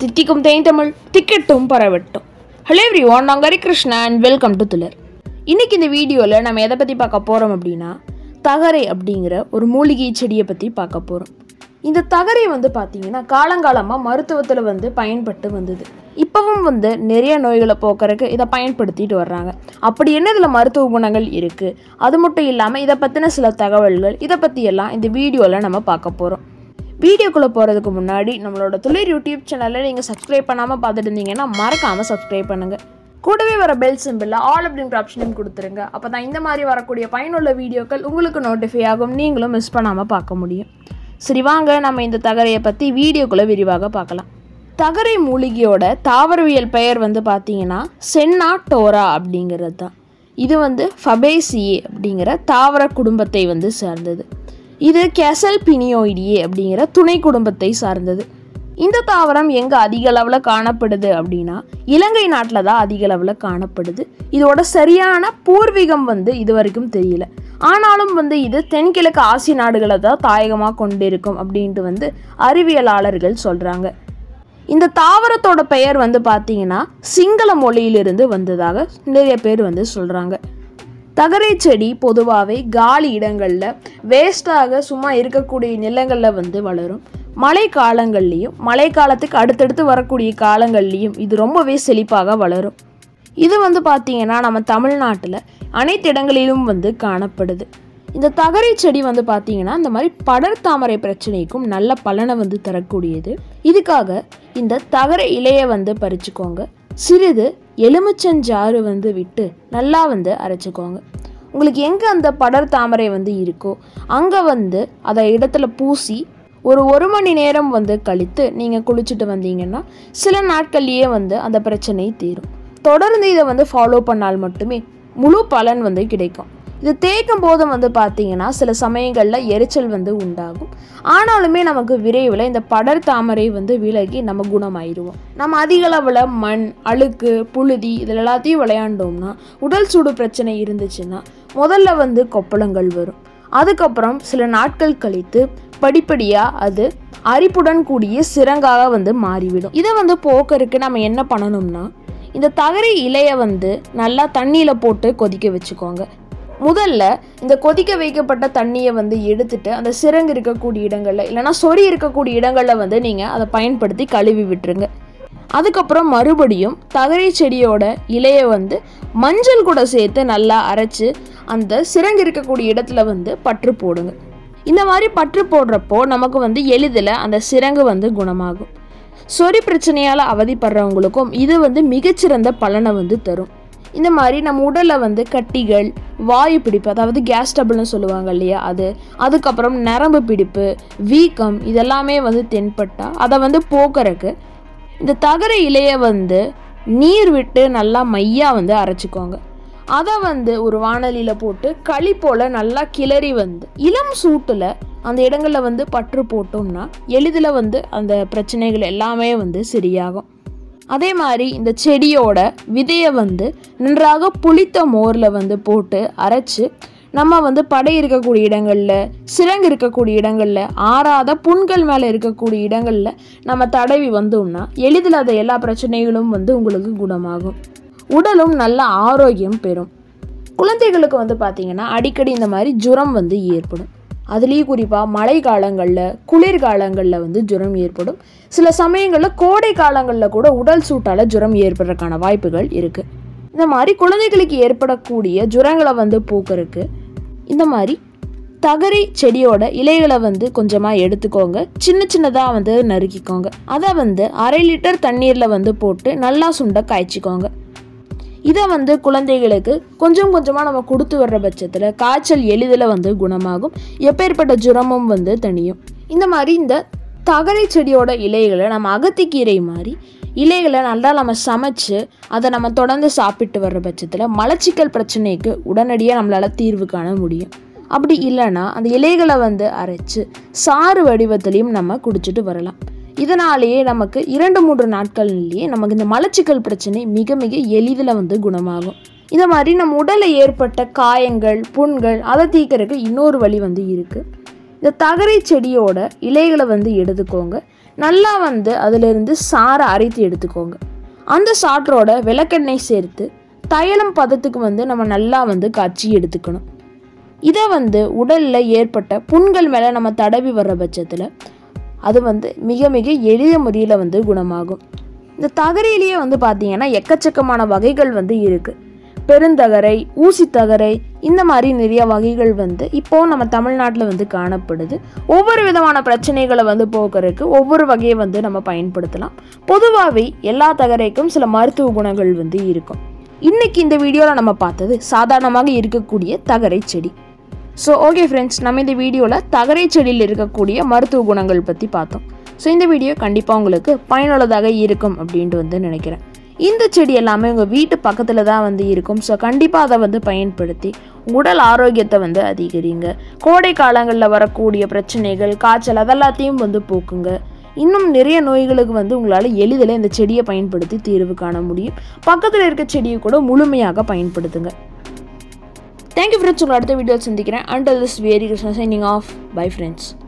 தித்திக்கும் தேன் தமிழ் திக்கெட்டும் பரவட்டும் hello everyone நாங்கள் ஹரிகிருஷ்ணா அண்ட் வெல்கம் டு துலர் இன்னைக்கு இந்த வீடியோவில் நம்ம எதை பற்றி பார்க்க போகிறோம் அப்படின்னா தகரை அப்படிங்கிற ஒரு மூலிகை செடியை பற்றி பார்க்க போகிறோம் இந்த தகரை வந்து பார்த்தீங்கன்னா காலங்காலமாக மருத்துவத்தில் வந்து பயன்பட்டு வந்தது இப்போவும் வந்து நிறைய நோய்களை போக்குறதுக்கு இதை பயன்படுத்திட்டு வர்றாங்க அப்படி என்ன இதில் மருத்துவ குணங்கள் இருக்குது அது மட்டும் இல்லாமல் இதை பற்றின சில தகவல்கள் இதை பற்றியெல்லாம் இந்த வீடியோவில் நம்ம பார்க்க போகிறோம் வீடியோக்குள்ளே போகிறதுக்கு முன்னாடி நம்மளோட துளிர் யூடியூப் சேனலில் நீங்கள் சப்ஸ்கிரைப் பண்ணாமல் பார்த்துட்டு இருந்தீங்கன்னா மறக்காமல் சப்ஸ்கிரைப் பண்ணுங்கள் கூடவே வர பெல் சிம்பிளில் ஆல் அப்படிங்கிற ஆப்ஷனையும் கொடுத்துருங்க அப்போ தான் இந்த மாதிரி வரக்கூடிய பயனுள்ள வீடியோக்கள் உங்களுக்கு நோட்டிஃபை ஆகும் நீங்களும் மிஸ் பண்ணாமல் பார்க்க முடியும் சரி வாங்க நம்ம இந்த தகரையை பற்றி வீடியோக்குள்ளே விரிவாக பார்க்கலாம் தகரை மூலிகையோட தாவரவியல் பெயர் வந்து பார்த்தீங்கன்னா சென்னா டோரா அப்படிங்கிறது தான் இது வந்து ஃபபேசியே அப்படிங்கிற தாவர குடும்பத்தை வந்து சார்ந்தது இது கெசல் பினியோயிடியே அப்படிங்கிற துணை குடும்பத்தை சார்ந்தது இந்த தாவரம் எங்கே அதிக அளவில் காணப்படுது அப்படின்னா இலங்கை நாட்டில் தான் அதிக அளவில் காணப்படுது இதோட சரியான பூர்வீகம் வந்து இது வரைக்கும் தெரியல ஆனாலும் வந்து இது தென்கிழக்கு ஆசிய நாடுகளை தான் தாயகமாக கொண்டிருக்கும் அப்படின்ட்டு வந்து அறிவியலாளர்கள் சொல்கிறாங்க இந்த தாவரத்தோட பெயர் வந்து பார்த்தீங்கன்னா சிங்கள மொழியிலிருந்து வந்ததாக நிறைய பேர் வந்து சொல்கிறாங்க தகரை செடி பொதுவாகவே காலி இடங்களில் வேஸ்ட்டாக சும்மா இருக்கக்கூடிய நிலங்களில் வந்து வளரும் மழை காலங்கள்லேயும் மழை காலத்துக்கு அடுத்தடுத்து வரக்கூடிய காலங்கள்லேயும் இது ரொம்பவே செழிப்பாக வளரும் இது வந்து பார்த்தீங்கன்னா நம்ம தமிழ்நாட்டில் அனைத்து இடங்களிலும் வந்து காணப்படுது இந்த தகரை செடி வந்து பார்த்தீங்கன்னா இந்த மாதிரி படர் தாமரை பிரச்சனைக்கும் நல்ல பலனை வந்து தரக்கூடியது இதுக்காக இந்த தகரை இலையை வந்து பறிச்சுக்கோங்க சிறிது எலுமிச்சஞ்சாறு வந்து விட்டு நல்லா வந்து அரைச்சிக்கோங்க உங்களுக்கு எங்கே அந்த படர் தாமரை வந்து இருக்கோ அங்கே வந்து அதை இடத்துல பூசி ஒரு ஒரு மணி நேரம் வந்து கழித்து நீங்கள் குளிச்சுட்டு வந்தீங்கன்னா சில நாட்கள்லேயே வந்து அந்த பிரச்சனை தீரும் தொடர்ந்து இதை வந்து ஃபாலோ பண்ணால் மட்டுமே முழு பலன் வந்து கிடைக்கும் இது தேய்க்கும் போது வந்து பார்த்தீங்கன்னா சில சமயங்களில் எரிச்சல் வந்து உண்டாகும் ஆனாலுமே நமக்கு விரைவில் இந்த படர் தாமரை வந்து விலகி நம்ம குணமாயிருவோம் நம்ம அதிக அளவில் மண் அழுக்கு புழுதி இதில் எல்லாத்தையும் விளையாண்டோம்னா உடல் சூடு பிரச்சனை இருந்துச்சுன்னா முதல்ல வந்து கொப்பளங்கள் வரும் அதுக்கப்புறம் சில நாட்கள் கழித்து படிப்படியாக அது அரிப்புடன் கூடிய சிறங்காக வந்து மாறிவிடும் இதை வந்து போக்கருக்கு நம்ம என்ன பண்ணணும்னா இந்த தகரை இலையை வந்து நல்லா தண்ணியில் போட்டு கொதிக்க வச்சுக்கோங்க முதல்ல இந்த கொதிக்க வைக்கப்பட்ட தண்ணியை வந்து எடுத்துட்டு அந்த சிறங்கு இருக்கக்கூடிய இடங்களில் இல்லைனா சொறி இருக்கக்கூடிய இடங்களில் வந்து நீங்கள் அதை பயன்படுத்தி கழுவி விட்டுருங்க அதுக்கப்புறம் மறுபடியும் தகரை செடியோட இலையை வந்து மஞ்சள் கூட சேர்த்து நல்லா அரைச்சி அந்த சிறங்கு இருக்கக்கூடிய இடத்துல வந்து பற்று போடுங்க இந்த மாதிரி பற்று போடுறப்போ நமக்கு வந்து எளிதில் அந்த சிறங்கு வந்து குணமாகும் சொறி பிரச்சனையால் அவதிப்படுறவங்களுக்கும் இது வந்து மிகச்சிறந்த பலனை வந்து தரும் இந்த மாதிரி நம்ம உடலில் வந்து கட்டிகள் வாயு பிடிப்பு அதாவது கேஸ் டபுள்னு சொல்லுவாங்க இல்லையா அது அதுக்கப்புறம் நரம்பு பிடிப்பு வீக்கம் இதெல்லாமே வந்து தென்பட்டால் அதை வந்து போக்குறக்கு இந்த தகர இலையை வந்து நீர் விட்டு நல்லா மையாக வந்து அரைச்சிக்கோங்க அதை வந்து ஒரு வானலியில் போட்டு களி போல் நல்லா கிளறி வந்து இளம் சூட்டில் அந்த இடங்களில் வந்து பற்று போட்டோம்னா எளிதில் வந்து அந்த பிரச்சனைகள் எல்லாமே வந்து சரியாகும் அதே மாதிரி இந்த செடியோட விதையை வந்து நன்றாக புளித்த மோரில் வந்து போட்டு அரைச்சி நம்ம வந்து படை இருக்கக்கூடிய இடங்களில் சிறங்கு இருக்கக்கூடிய இடங்களில் ஆறாத புண்கள் மேலே இருக்கக்கூடிய இடங்களில் நம்ம தடவி வந்தோம்னா எளிதில் அதை எல்லா பிரச்சனைகளும் வந்து உங்களுக்கு குணமாகும் உடலும் நல்ல ஆரோக்கியம் பெறும் குழந்தைகளுக்கு வந்து பார்த்திங்கன்னா அடிக்கடி இந்த மாதிரி ஜுரம் வந்து ஏற்படும் அதுலேயும் குறிப்பாக மழை காலங்களில் குளிர்காலங்களில் வந்து ஜுரம் ஏற்படும் சில சமயங்களில் கோடை காலங்களில் கூட உடல் சூட்டால் ஜுரம் ஏற்படுறதுக்கான வாய்ப்புகள் இருக்குது இந்த மாதிரி குழந்தைகளுக்கு ஏற்படக்கூடிய ஜுரங்களை வந்து போக்குறதுக்கு இந்த மாதிரி தகரை செடியோட இலைகளை வந்து கொஞ்சமாக எடுத்துக்கோங்க சின்ன சின்னதாக வந்து நறுக்கிக்கோங்க அதை வந்து அரை லிட்டர் தண்ணீரில் வந்து போட்டு நல்லா சுண்ட காய்ச்சிக்கோங்க இதை வந்து குழந்தைகளுக்கு கொஞ்சம் கொஞ்சமாக நம்ம கொடுத்து வர்ற பட்சத்தில் காய்ச்சல் எளிதில் வந்து குணமாகும் எப்பேற்பட்ட ஜுரமும் வந்து தணியும் இந்த மாதிரி இந்த தகரை செடியோட இலைகளை நம்ம அகத்திக்கீரை மாதிரி இலைகளை நல்லா நம்ம சமைச்சு அதை நம்ம தொடர்ந்து சாப்பிட்டு வர்ற பட்சத்தில் மலச்சிக்கல் பிரச்சனைக்கு உடனடியாக நம்மளால் தீர்வு காண முடியும் அப்படி இல்லைன்னா அந்த இலைகளை வந்து அரைச்சு சாறு வடிவத்திலையும் நம்ம குடிச்சிட்டு வரலாம் இதனாலேயே நமக்கு இரண்டு மூன்று நாட்கள்லேயே நமக்கு இந்த மலச்சிக்கல் பிரச்சனை மிக மிக எளிதில் வந்து குணமாகும் இந்த மாதிரி நம்ம உடலில் ஏற்பட்ட காயங்கள் புண்கள் அதை தீர்க்கறதுக்கு இன்னொரு வழி வந்து இருக்குது இந்த தகரை செடியோட இலைகளை வந்து எடுத்துக்கோங்க நல்லா வந்து அதிலிருந்து சாறை அரைத்து எடுத்துக்கோங்க அந்த சாற்றோட விளக்கெண்ணெய் சேர்த்து தைலம் பதத்துக்கு வந்து நம்ம நல்லா வந்து காய்ச்சி எடுத்துக்கணும் இதை வந்து உடலில் ஏற்பட்ட புண்கள் மேலே நம்ம தடவி வர்ற பட்சத்தில் அது வந்து மிக மிக எளிய முறையில் வந்து குணமாகும் இந்த தகரையிலேயே வந்து பார்த்தீங்கன்னா எக்கச்சக்கமான வகைகள் வந்து இருக்குது பெருந்தகரை ஊசித்தகரை இந்த மாதிரி நிறைய வகைகள் வந்து இப்போ நம்ம தமிழ்நாட்டில் வந்து காணப்படுது ஒவ்வொரு விதமான பிரச்சனைகளை வந்து போக்குறதுக்கு ஒவ்வொரு வகையை வந்து நம்ம பயன்படுத்தலாம் பொதுவாகவே எல்லா தகரைக்கும் சில மருத்துவ குணங்கள் வந்து இருக்கும் இன்னைக்கு இந்த வீடியோவில் நம்ம பார்த்தது சாதாரணமாக இருக்கக்கூடிய தகரை செடி ஸோ ஓகே ஃப்ரெண்ட்ஸ் நம்ம இந்த வீடியோவில் தகரை செடியில் இருக்கக்கூடிய மருத்துவ குணங்கள் பற்றி பார்த்தோம் ஸோ இந்த வீடியோ கண்டிப்பாக உங்களுக்கு பயனுள்ளதாக இருக்கும் அப்படின்ட்டு வந்து நினைக்கிறேன் இந்த செடி எல்லாமே உங்கள் வீட்டு பக்கத்தில் தான் வந்து இருக்கும் ஸோ கண்டிப்பாக அதை வந்து பயன்படுத்தி உடல் ஆரோக்கியத்தை வந்து அதிகரிங்க கோடை காலங்களில் வரக்கூடிய பிரச்சனைகள் காய்ச்சல் அதெல்லாத்தையும் வந்து போக்குங்க இன்னும் நிறைய நோய்களுக்கு வந்து உங்களால் எளிதில் இந்த செடியை பயன்படுத்தி தீர்வு காண முடியும் பக்கத்தில் இருக்க செடியை கூட முழுமையாக பயன்படுத்துங்க தேங்க்யூ ஃப்ரெண்ட்ஸ் உங்களை அடுத்த வீடியோ சந்திக்கிறேன் அண்டல் திஸ் வேரி Krishna signing off bye friends